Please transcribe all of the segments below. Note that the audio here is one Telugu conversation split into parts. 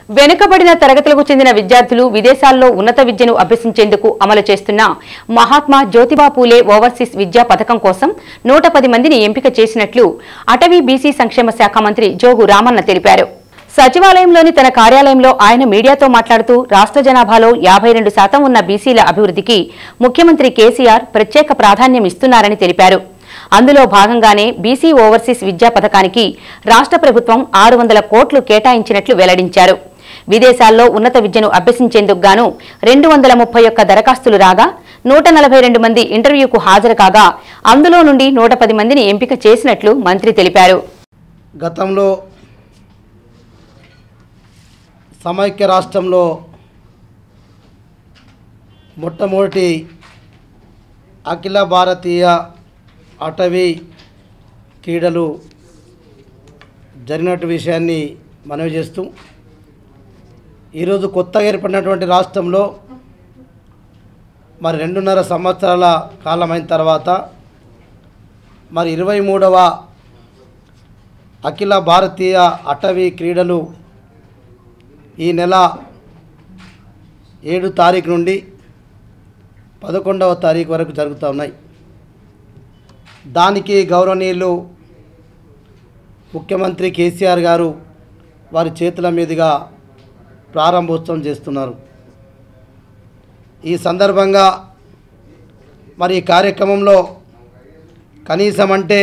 వెనుకబడిన తరగతులకు చెందిన విద్యార్థులు విదేశాల్లో ఉన్నత విద్యను అభ్యసించేందుకు అమలు చేస్తున్న మహాత్మా జ్యోతిబా పూలే ఓవర్సీస్ విద్యా పథకం కోసం నూట పది మందిని ఎంపిక చేసినట్లు అటవీ బీసీ సంక్షేమ శాఖ మంత్రి జోగు రామన్న తెలిపారు సచివాలయంలోని తన కార్యాలయంలో ఆయన మీడియాతో మాట్లాడుతూ రాష్ట్ర జనాభాలో యాభై రెండు శాతం ఉన్న బీసీల అభివృద్ధికి ముఖ్యమంత్రి కేసీఆర్ ప్రత్యేక ప్రాధాన్యం ఇస్తున్నారని తెలిపారు అందులో భాగంగానే బీసీ ఓవర్సీస్ విద్యా పథకానికి రాష్ట్ర ప్రభుత్వం ఆరు వందల కోట్లు కేటాయించినట్లు వెల్లడించారు విదేశాల్లో ఉన్నత విద్యను అభ్యసించేందుకు గాను రెండు వందల ముప్పై ఒక్క దరఖాస్తులు రాగా నూట నలభై రెండు మంది ఇంటర్వ్యూకు హాజరు కాగా అందులో నుండి నూట పది మందిని ఎంపిక చేసినట్లు మంత్రి తెలిపారు గతంలో సమైక్య రాష్ట్రంలో మొట్టమొదటి అఖిల భారతీయ అటవీ క్రీడలు జరిగినట్టు విషయాన్ని మనవి చేస్తూ ఈరోజు కొత్తగా ఏర్పడినటువంటి రాష్ట్రంలో మరి రెండున్నర సంవత్సరాల కాలమైన తర్వాత మరి ఇరవై మూడవ అఖిల భారతీయ అటవీ క్రీడలు ఈ నెల ఏడు తారీఖు నుండి పదకొండవ తారీఖు వరకు జరుగుతూ ఉన్నాయి దానికి గౌరవనీయులు ముఖ్యమంత్రి కేసీఆర్ గారు వారి చేతుల మీదుగా ప్రారంభోత్సవం చేస్తున్నారు ఈ సందర్భంగా మరి ఈ కార్యక్రమంలో కనీసం అంటే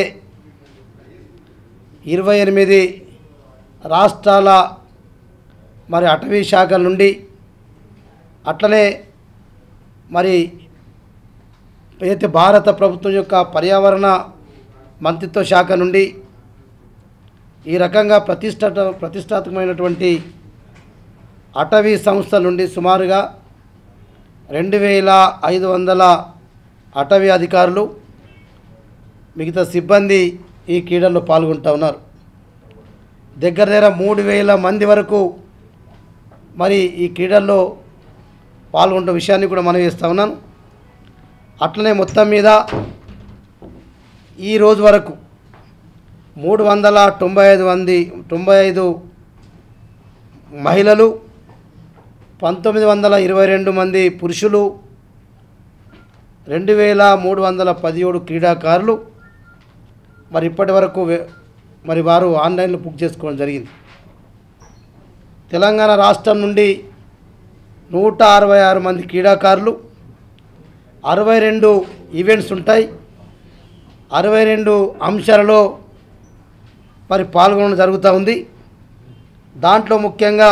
ఇరవై ఎనిమిది రాష్ట్రాల మరి అటవీ శాఖల నుండి అట్లనే మరి అయితే భారత ప్రభుత్వం యొక్క పర్యావరణ మంత్రిత్వ శాఖ నుండి ఈ రకంగా ప్రతిష్ట ప్రతిష్టాత్మకమైనటువంటి అటవీ సంస్థల నుండి సుమారుగా రెండు వేల ఐదు వందల అటవీ అధికారులు మిగతా సిబ్బంది ఈ క్రీడల్లో పాల్గొంటూ ఉన్నారు దగ్గర దగ్గర మూడు వేల మంది వరకు మరి ఈ క్రీడల్లో పాల్గొంటున్న విషయాన్ని కూడా మనం చేస్తూ ఉన్నాను అట్లనే మొత్తం మీద ఈ రోజు వరకు మూడు వందల తొంభై ఐదు మంది తొంభై ఐదు మహిళలు పంతొమ్మిది వందల ఇరవై రెండు మంది పురుషులు రెండు వేల మూడు వందల పదిహేడు క్రీడాకారులు మరి ఇప్పటి వరకు వే- మరి వారు ఆన్లైన్లో బుక్ చేసుకోవడం జరిగింది తెలంగాణ రాష్ట్రం నుండి నూట అరవై ఆరు మంది క్రీడాకారులు అరవై రెండు ఈవెంట్స్ ఉంటాయి అరవై రెండు అంశాలలో మరి పాల్గొనడం జరుగుతూ ఉంది దాంట్లో ముఖ్యంగా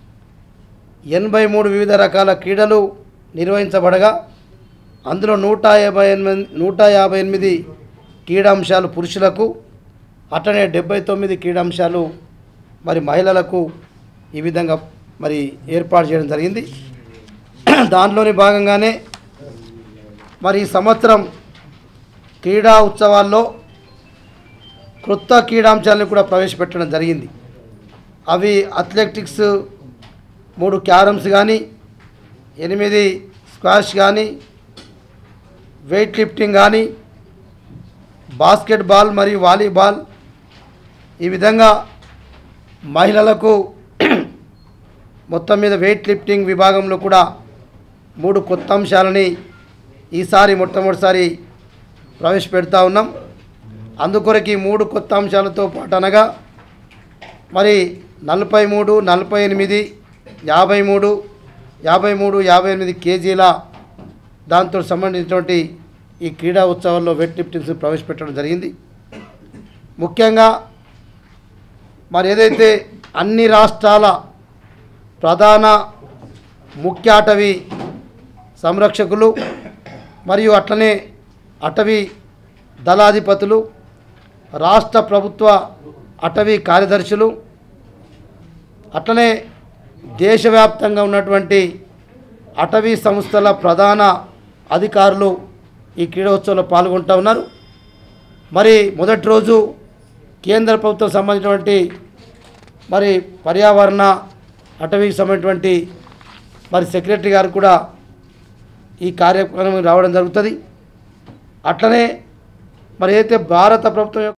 ఎనభై మూడు వివిధ రకాల క్రీడలు నిర్వహించబడగా అందులో నూట యాభై ఎనిమిది నూట యాభై ఎనిమిది క్రీడాంశాలు పురుషులకు అట్లనే డెబ్బై తొమ్మిది క్రీడాంశాలు మరి మహిళలకు ఈ విధంగా మరి ఏర్పాటు చేయడం జరిగింది దానిలోని భాగంగానే మరి ఈ సంవత్సరం క్రీడా ఉత్సవాల్లో క్రొత్త క్రీడాంశాలను కూడా ప్రవేశపెట్టడం జరిగింది అవి అథ్లెటిక్స్ మూడు క్యారమ్స్ కానీ ఎనిమిది స్క్వాష్ కానీ వెయిట్ లిఫ్టింగ్ కానీ బాస్కెట్బాల్ మరియు వాలీబాల్ ఈ విధంగా మహిళలకు మొత్తం మీద వెయిట్ లిఫ్టింగ్ విభాగంలో కూడా మూడు కొత్త అంశాలని ఈసారి మొట్టమొదటిసారి ప్రవేశపెడతా ఉన్నాం అందుకొరకు ఈ మూడు కొత్త అంశాలతో పాటు అనగా మరి నలభై మూడు నలభై ఎనిమిది యాభై మూడు యాభై మూడు యాభై ఎనిమిది కేజీల దాంతో సంబంధించినటువంటి ఈ క్రీడా ఉత్సవాల్లో వెయిట్ లిఫ్టింగ్స్ ప్రవేశపెట్టడం జరిగింది ముఖ్యంగా మరి ఏదైతే అన్ని రాష్ట్రాల ప్రధాన ముఖ్య అటవీ సంరక్షకులు మరియు అట్లనే అటవీ దళాధిపతులు రాష్ట్ర ప్రభుత్వ అటవీ కార్యదర్శులు అట్లనే దేశవ్యాప్తంగా ఉన్నటువంటి అటవీ సంస్థల ప్రధాన అధికారులు ఈ క్రీడోత్సవంలో పాల్గొంటూ ఉన్నారు మరి మొదటి రోజు కేంద్ర ప్రభుత్వం సంబంధించినటువంటి మరి పర్యావరణ అటవీకి సంబంధించినటువంటి మరి సెక్రటరీ గారు కూడా ఈ కార్యక్రమం రావడం జరుగుతుంది అట్లనే మరి అయితే భారత ప్రభుత్వం యొక్క